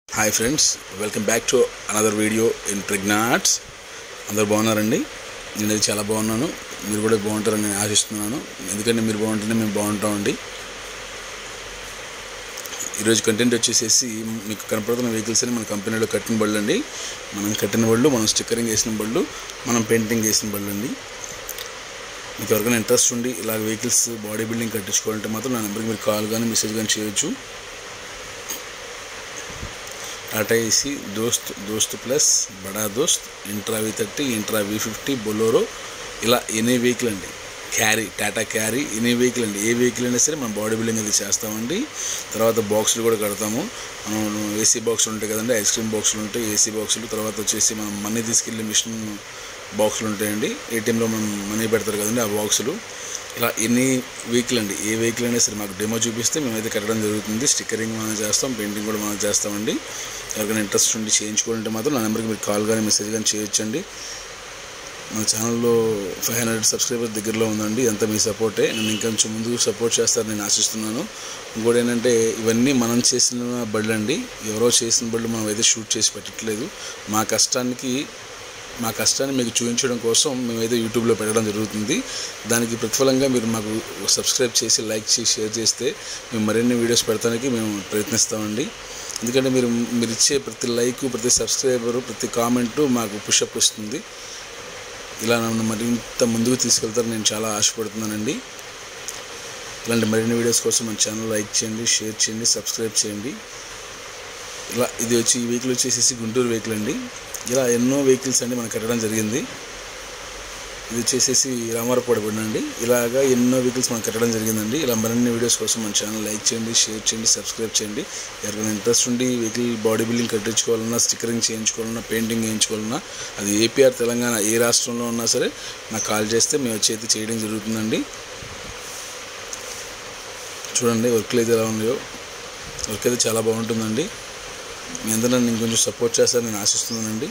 Hi friends welcome back to another video in pregnants అందరు బాగున్నారండి నేనైతే చాలా బాగున్నాను మీరు కూడా బాగుంటారని నేను ఆశిస్తున్నాను ఎందుకంటే మీరు బాగుంటేనే మేము బాగుంటామండి ఈరోజు కంటెంట్ వచ్చేసేసి మీకు కనపడుతున్న వెహికల్స్ అని మన కంపెనీలో కట్టిన బళ్ళు అండి మనం కట్టిన బళ్ళు మనం స్టిక్కరింగ్ వేసిన బళ్ళు మనం పెయింటింగ్ వేసిన బళ్ళు అండి మీకు ఎవరికైనా ఇంట్రెస్ట్ ఉండి ఇలా వెహికల్స్ బాడీ బిల్డింగ్ కట్టించుకోవాలంటే మాత్రం నా నెంబర్కి మీరు కాల్ కానీ మెసేజ్ కానీ చేయొచ్చు టాటా ఏసీ దోస్త్ దోస్త్ plus Bada Dost Intra V thirty Intra V fifty Bolero ఇలా ఎనీ వెహికల్ అండి carry Tata carry any vehicle అండి ఏ వెహికల్ అయినా సరే మనం బాడీ బిల్డింగ్ అది చేస్తామండి తర్వాత బాక్సులు కూడా కడతాము మనం ఏసీ బాక్సులు ఉంటాయి కదండి ఐస్ క్రీమ్ బాక్సులు ఉంటాయి ఏసీ బాక్సులు తర్వాత వచ్చేసి మనం మనీ తీసుకెళ్ళే మిషన్ బాక్సులు ఉంటాయండి ఏటీఎంలో మనం మనీ పెడతారు కదండి ఆ బాక్సులు ఇలా ఎన్ని వెహికల్ అండి ఏ వెహికల్ అయినా సరే మాకు డెమో చూపిస్తే మేమైతే కట్టడం జరుగుతుంది స్టిక్కరింగ్ మనం చేస్తాం పెయింటింగ్ కూడా మనం చేస్తామండి ఎవరికైనా ఇంట్రెస్ట్ ఉండి చేయించుకోవాలంటే మాత్రం నా నెంబర్కి మీరు కాల్ కానీ మెసేజ్ కానీ చేయొచ్చండి మన ఛానల్లో ఫైవ్ హండ్రెడ్ సబ్స్క్రైబర్స్ దగ్గరలో ఉందండి అంతా మీ సపోర్టే నన్ను ఇంకొంచెం ముందుకు సపోర్ట్ చేస్తారని నేను ఆశిస్తున్నాను ఇంకోటి ఏంటంటే ఇవన్నీ మనం చేసిన బళ్ళు అండి ఎవరో చేసిన బళ్ళు మనం అయితే షూట్ చేసి పెట్టట్లేదు మా కష్టానికి మా కష్టాన్ని మీకు చూపించడం కోసం మేమైతే యూట్యూబ్లో పెట్టడం జరుగుతుంది దానికి ప్రతిఫలంగా మీరు మాకు సబ్స్క్రైబ్ చేసి లైక్ చేసి షేర్ చేస్తే మేము మరిన్ని వీడియోస్ పెడతానికి మేము ప్రయత్నిస్తామండి ఎందుకంటే మీరు మీరు ఇచ్చే ప్రతి లైక్ ప్రతి సబ్స్క్రైబరు ప్రతి కామెంటు మాకు పుషప్ ఇస్తుంది ఇలా నన్ను మరింత ముందుకు తీసుకెళ్తారని నేను చాలా ఆశపడుతున్నానండి ఇలాంటి మరిన్ని వీడియోస్ కోసం మన ఛానల్ లైక్ చేయండి షేర్ చేయండి సబ్స్క్రైబ్ చేయండి ఇలా ఇది వచ్చి ఈ వెహికల్ వచ్చేసేసి గుంటూరు వెహికల్ అండి ఇలా ఎన్నో వెహికల్స్ అండి మనం కట్టడం జరిగింది ఇది వచ్చేసేసి రామారపాడు బండి అండి ఇలాగా ఎన్నో వెహికల్స్ మనం కట్టడం జరిగిందండి ఇలా మరిన్ని వీడియోస్ కోసం మన ఛానల్ లైక్ చేయండి షేర్ చేయండి సబ్స్క్రైబ్ చేయండి ఎవరికైనా ఇంట్రెస్ట్ ఉండి వెహికల్ బాడీ బిల్డింగ్ కట్టించుకోవాలన్నా స్టిక్కరింగ్ చేయించుకోవాలన్నా పెయింటింగ్ వేయించుకోవాలన్నా అది ఏపీఆర్ తెలంగాణ ఏ రాష్ట్రంలో ఉన్నా సరే నాకు కాల్ చేస్తే మేము వచ్చి అయితే చేయడం జరుగుతుందండి చూడండి వర్క్లు అయితే ఎలా ఉన్నాయో వర్క్ అయితే చాలా బాగుంటుందండి మీ అందరూ నన్ను ఇంకొంచెం సపోర్ట్ చేస్తారని నేను ఆశిస్తున్నానండి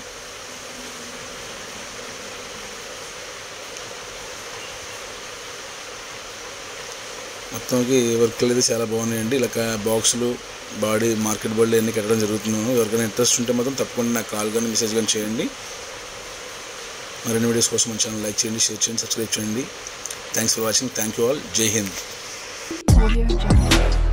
మొత్తంకి వర్క్లు అయితే చాలా బాగున్నాయండి ఇలా బాక్సులు బాడీ మార్కెట్ బళ్ళు అన్నీ కట్టడం జరుగుతున్నాను ఎవరికైనా ఇంట్రెస్ట్ ఉంటే మాత్రం తప్పకుండా నాకు కాల్ కానీ మెసేజ్ కానీ చేయండి మరిన్ని వీడియోస్ కోసం మన ఛానల్ లైక్ చేయండి షేర్ చేయండి సబ్స్క్రైబ్ చేయండి thanks for watching thank you all Jai Hind Audio Jungle.